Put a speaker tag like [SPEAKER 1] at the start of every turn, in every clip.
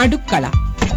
[SPEAKER 1] അടുക്കള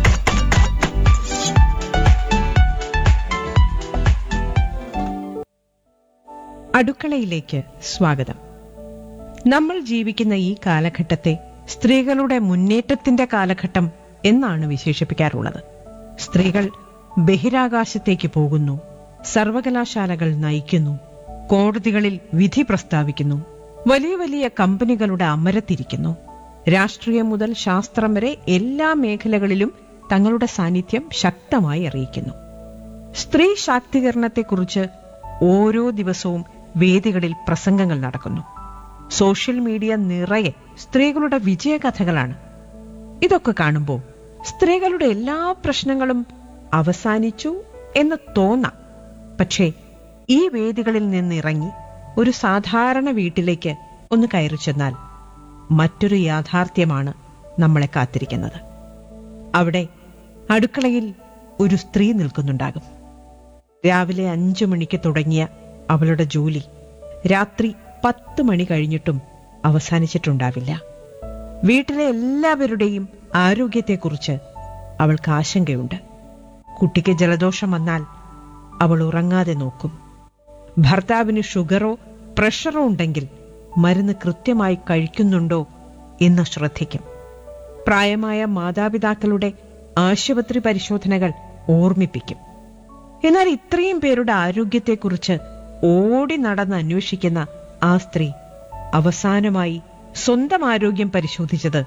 [SPEAKER 1] അടുക്കളയിലേക്ക് സ്വാഗതം നമ്മൾ ജീവിക്കുന്ന ഈ കാലഘട്ടത്തെ സ്ത്രീകളുടെ മുന്നേറ്റത്തിന്റെ കാലഘട്ടം എന്നാണ് വിശേഷിപ്പിക്കാറുള്ളത് സ്ത്രീകൾ ബഹിരാകാശത്തേക്ക് പോകുന്നു സർവകലാശാലകൾ നയിക്കുന്നു കോടതികളിൽ വിധി പ്രസ്താവിക്കുന്നു വലിയ വലിയ കമ്പനികളുടെ അമരത്തിരിക്കുന്നു രാഷ്ട്രീയം മുതൽ ശാസ്ത്രം വരെ എല്ലാ മേഖലകളിലും തങ്ങളുടെ സാന്നിധ്യം ശക്തമായി അറിയിക്കുന്നു സ്ത്രീ ശാക്തീകരണത്തെക്കുറിച്ച് ഓരോ ദിവസവും വേദികളിൽ പ്രസംഗങ്ങൾ നടക്കുന്നു സോഷ്യൽ മീഡിയ നിറയെ സ്ത്രീകളുടെ വിജയകഥകളാണ് ഇതൊക്കെ കാണുമ്പോൾ സ്ത്രീകളുടെ എല്ലാ പ്രശ്നങ്ങളും അവസാനിച്ചു എന്ന് തോന്നാം പക്ഷേ ഈ വേദികളിൽ നിന്നിറങ്ങി ഒരു സാധാരണ വീട്ടിലേക്ക് ഒന്ന് കയറി ചെന്നാൽ മറ്റൊരു യാഥാർത്ഥ്യമാണ് നമ്മളെ കാത്തിരിക്കുന്നത് അവിടെ അടുക്കളയിൽ ഒരു സ്ത്രീ നിൽക്കുന്നുണ്ടാകും രാവിലെ അഞ്ചു മണിക്ക് തുടങ്ങിയ അവളുടെ ജോലി രാത്രി പത്ത് മണി കഴിഞ്ഞിട്ടും അവസാനിച്ചിട്ടുണ്ടാവില്ല വീട്ടിലെ എല്ലാവരുടെയും ആരോഗ്യത്തെക്കുറിച്ച് അവൾക്ക് ആശങ്കയുണ്ട് കുട്ടിക്ക് ജലദോഷം വന്നാൽ അവൾ ഉറങ്ങാതെ നോക്കും ഭർത്താവിന് ഷുഗറോ പ്രഷറോ ഉണ്ടെങ്കിൽ മരുന്ന് കൃത്യമായി കഴിക്കുന്നുണ്ടോ എന്ന് ശ്രദ്ധിക്കും പ്രായമായ മാതാപിതാക്കളുടെ ആശുപത്രി പരിശോധനകൾ ഓർമ്മിപ്പിക്കും എന്നാൽ ഇത്രയും പേരുടെ ആരോഗ്യത്തെക്കുറിച്ച് ഓടി നടന്ന് അന്വേഷിക്കുന്ന ആ സ്ത്രീ അവസാനമായി സ്വന്തം ആരോഗ്യം പരിശോധിച്ചത്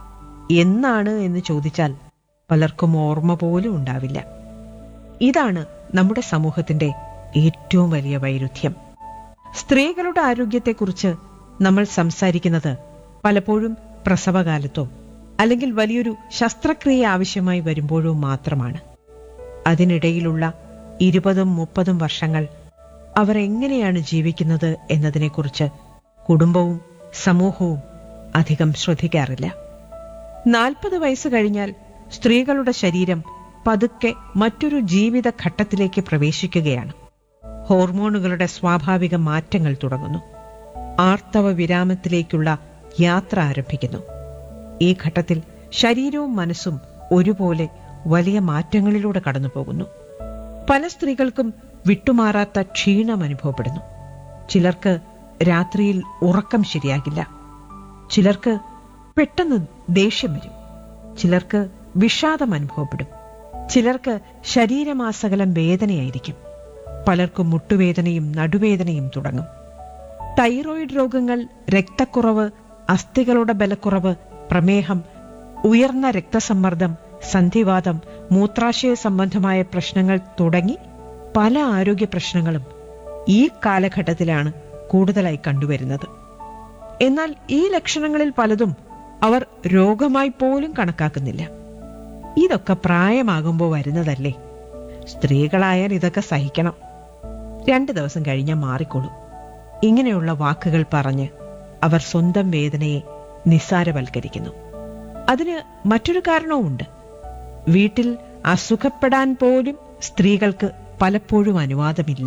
[SPEAKER 1] എന്നാണ് എന്ന് ചോദിച്ചാൽ പലർക്കും ഓർമ്മ പോലും ഉണ്ടാവില്ല ഇതാണ് നമ്മുടെ സമൂഹത്തിന്റെ ഏറ്റവും വലിയ വൈരുദ്ധ്യം സ്ത്രീകളുടെ ആരോഗ്യത്തെക്കുറിച്ച് നമ്മൾ സംസാരിക്കുന്നത് പലപ്പോഴും പ്രസവകാലത്തോ അല്ലെങ്കിൽ വലിയൊരു ശസ്ത്രക്രിയ ആവശ്യമായി വരുമ്പോഴോ മാത്രമാണ് അതിനിടയിലുള്ള ഇരുപതും മുപ്പതും വർഷങ്ങൾ അവർ എങ്ങനെയാണ് ജീവിക്കുന്നത് എന്നതിനെക്കുറിച്ച് കുടുംബവും സമൂഹവും അധികം ശ്രദ്ധിക്കാറില്ല നാൽപ്പത് വയസ്സ് കഴിഞ്ഞാൽ സ്ത്രീകളുടെ ശരീരം പതുക്കെ മറ്റൊരു ജീവിത ഘട്ടത്തിലേക്ക് പ്രവേശിക്കുകയാണ് ഹോർമോണുകളുടെ സ്വാഭാവിക മാറ്റങ്ങൾ തുടങ്ങുന്നു ആർത്തവ വിരാമത്തിലേക്കുള്ള യാത്ര ആരംഭിക്കുന്നു ഈ ഘട്ടത്തിൽ ശരീരവും മനസ്സും ഒരുപോലെ വലിയ മാറ്റങ്ങളിലൂടെ കടന്നുപോകുന്നു പല സ്ത്രീകൾക്കും വിട്ടുമാറാത്ത ക്ഷീണം അനുഭവപ്പെടുന്നു ചിലർക്ക് രാത്രിയിൽ ഉറക്കം ശരിയാകില്ല ചിലർക്ക് പെട്ടെന്ന് ദേഷ്യം വരും ചിലർക്ക് വിഷാദം അനുഭവപ്പെടും ചിലർക്ക് ശരീരമാസകലം വേദനയായിരിക്കും പലർക്കും മുട്ടുവേദനയും നടുവേദനയും തുടങ്ങും തൈറോയിഡ് രോഗങ്ങൾ രക്തക്കുറവ് അസ്ഥികളുടെ ബലക്കുറവ് പ്രമേഹം ഉയർന്ന രക്തസമ്മർദ്ദം സന്ധിവാതം മൂത്രാശയ സംബന്ധമായ പ്രശ്നങ്ങൾ തുടങ്ങി പല ആരോഗ്യ പ്രശ്നങ്ങളും ഈ കാലഘട്ടത്തിലാണ് കൂടുതലായി കണ്ടുവരുന്നത് എന്നാൽ ഈ ലക്ഷണങ്ങളിൽ പലതും അവർ രോഗമായി പോലും കണക്കാക്കുന്നില്ല ഇതൊക്കെ പ്രായമാകുമ്പോൾ വരുന്നതല്ലേ സ്ത്രീകളായാൽ ഇതൊക്കെ സഹിക്കണം രണ്ടു ദിവസം കഴിഞ്ഞാൽ മാറിക്കൊള്ളും ഇങ്ങനെയുള്ള വാക്കുകൾ പറഞ്ഞ് അവർ സ്വന്തം വേദനയെ നിസ്സാരവൽക്കരിക്കുന്നു അതിന് മറ്റൊരു കാരണവുമുണ്ട് വീട്ടിൽ അസുഖപ്പെടാൻ പോലും സ്ത്രീകൾക്ക് പലപ്പോഴും അനുവാദമില്ല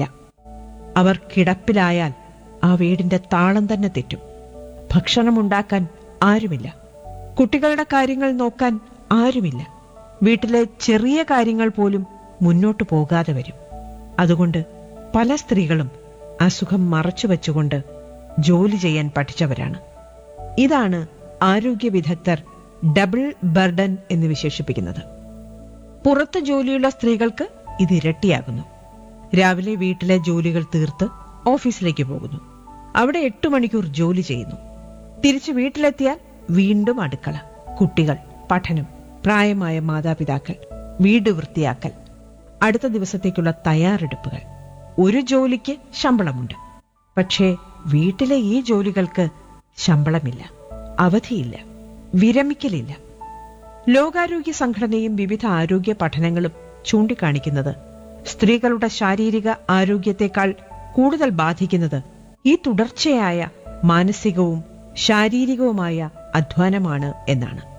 [SPEAKER 1] അവർ കിടപ്പിലായാൽ ആ വീടിന്റെ താളം തന്നെ തെറ്റും ഭക്ഷണമുണ്ടാക്കാൻ ആരുമില്ല കുട്ടികളുടെ കാര്യങ്ങൾ നോക്കാൻ ആരുമില്ല വീട്ടിലെ ചെറിയ കാര്യങ്ങൾ പോലും മുന്നോട്ടു പോകാതെ വരും അതുകൊണ്ട് പല സ്ത്രീകളും അസുഖം മറച്ചു വെച്ചുകൊണ്ട് ജോലി ചെയ്യാൻ പഠിച്ചവരാണ് ഇതാണ് ആരോഗ്യ വിദഗ്ധർ ഡബിൾ ബർഡൻ എന്ന് വിശേഷിപ്പിക്കുന്നത് പുറത്ത് ജോലിയുള്ള സ്ത്രീകൾക്ക് ഇത് ഇരട്ടിയാകുന്നു രാവിലെ വീട്ടിലെ ജോലികൾ തീർത്ത് ഓഫീസിലേക്ക് പോകുന്നു അവിടെ എട്ടു മണിക്കൂർ ജോലി ചെയ്യുന്നു തിരിച്ചു വീട്ടിലെത്തിയാൽ വീണ്ടും അടുക്കള കുട്ടികൾ പഠനം പ്രായമായ മാതാപിതാക്കൾ വീട് വൃത്തിയാക്കൽ അടുത്ത ദിവസത്തേക്കുള്ള തയ്യാറെടുപ്പുകൾ ഒരു ജോലിക്ക് ശമ്പളമുണ്ട് പക്ഷേ വീട്ടിലെ ഈ ജോലികൾക്ക് ശമ്പളമില്ല അവധിയില്ല വിരമിക്കലില്ല ലോകാരോഗ്യ സംഘടനയും വിവിധ ആരോഗ്യ പഠനങ്ങളും ചൂണ്ടിക്കാണിക്കുന്നത് സ്ത്രീകളുടെ ശാരീരിക ആരോഗ്യത്തെക്കാൾ കൂടുതൽ ബാധിക്കുന്നത് ഈ തുടർച്ചയായ മാനസികവും ശാരീരികവുമായ അധ്വാനമാണ് എന്നാണ്